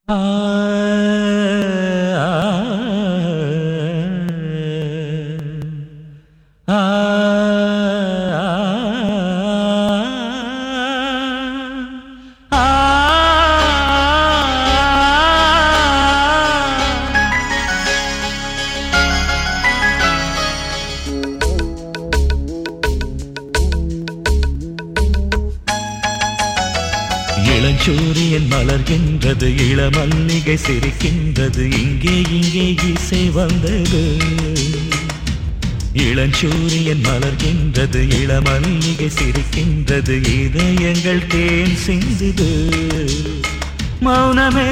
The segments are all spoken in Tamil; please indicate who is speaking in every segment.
Speaker 1: இளஞ்சூரியன் மலர்கின்றது இளமல்லிகை சிரிக்கின்றது இங்கே இங்கே இசை வந்தது இளஞ்சூரியன் மலர்கின்றது இளமல்லிகை சிரிக்கின்றது இதயங்கள் தேன் சிந்துது மௌனமே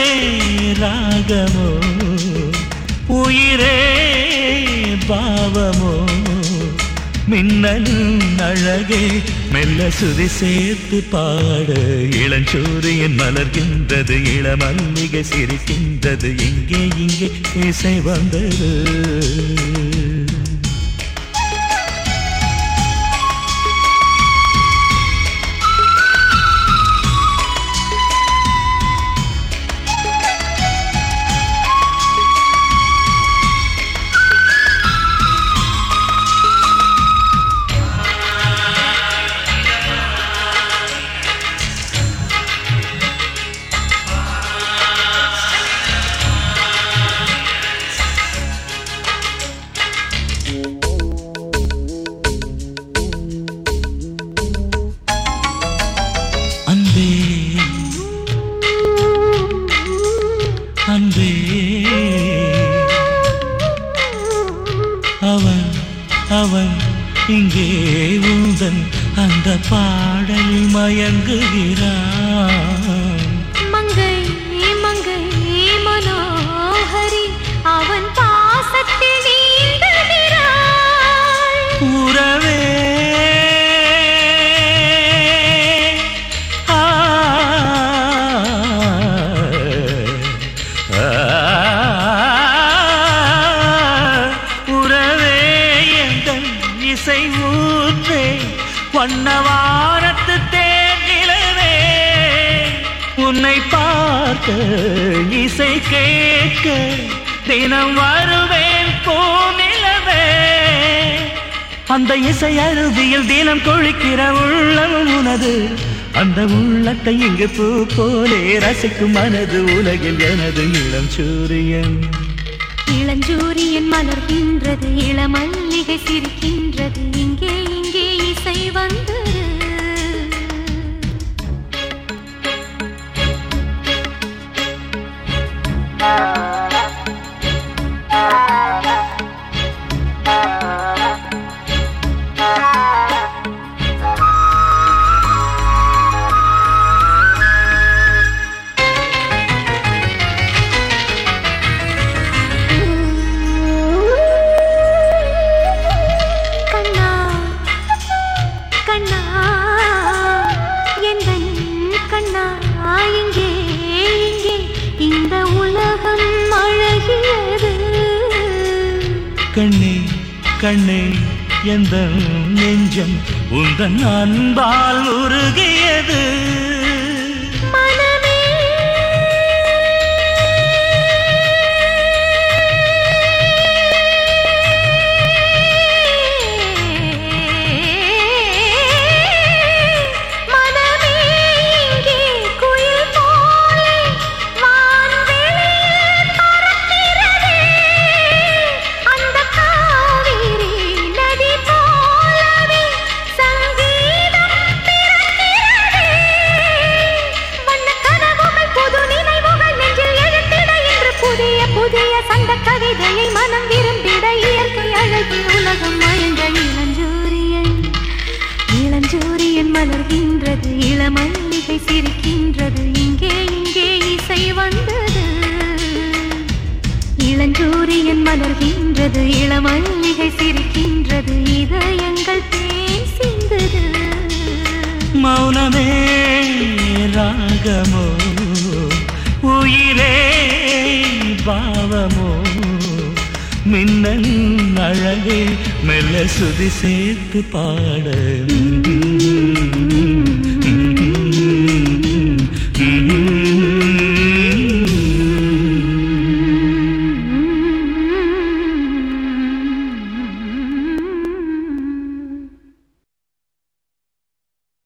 Speaker 1: ராகமோ உயிரே பாவமோ மின்னலும் அழகே மெல்ல சுதி சேர்த்து பாட இளஞ்சூரியன் மலர்கின்றது இளமல்லிகை சிரிக்கின்றது இங்கே இங்கே இசை வந்தது அன்பே அன்பே அவன் அவன் இங்கே உந்தன் அந்த பாடலில் மயங்குகிறான்
Speaker 2: மங்கை மங்கை மனோஹரி அவன் பாசத்தில் நீந்துகிறாள்
Speaker 1: உறவே ஆ, ஆ, உறவே எங்கள் இசை ஊற்றே வண்ணவாரத்து தேனிலவே உன்னை பார்க்க இசை கேட்க தினம் வருவேன் போனிலவே அந்த இசை அருவியில் தினம் கொழிக்கிற உள்ளம் உனது அந்த உள்ளத்தை இங்கு பூ போலே ரசிக்கும் மனது உலகில் எனது இளம் சூரியன்
Speaker 2: இளஞ்சூரியன் மலர்கின்றது இளமல்லிகை சிரிக்கின்றது இங்கே இங்கே இசை வந்தது கண்ணா கண்ணா எந்தன் கண்ணா இங்கே இங்கே இந்த உலகம் அழகியது
Speaker 1: கண்ணே கண்ணே எந்த நெஞ்சம் உந்தன் அன்பால் உருகியது
Speaker 2: மனமே மனமே இங்கே குயில் போலே வான்வெளியில் பறக்கிறதே அந்த காவிரி நதி போலவே சங்கீதம் பிறக்கிறதே வண்ணக் கனவுகள் புது நினைவுகள் நெஞ்சில் எழுந்திட இன்று புதிய புதிய சந்த கவிதையை மனம் விரும்பிட இயற்கை அழகில் உலகம் மயங்க இளஞ்சூரியன் இளஞ்சூரியன் மலர்கின்றது இளமல்லிகை சிரிக்கின்றது இங்கே இங்கே இசை வந்தது இளஞ்சூரியன் மலர்கின்றது இளமல்லிகை சிரிக்கின்றது இதயங்கள் தேன் சிந்துது
Speaker 1: மௌனமே ராகமோ உயிரே பாவமோ மின்னல் அழகே மெல்ல சுதி சேர்த்து பாட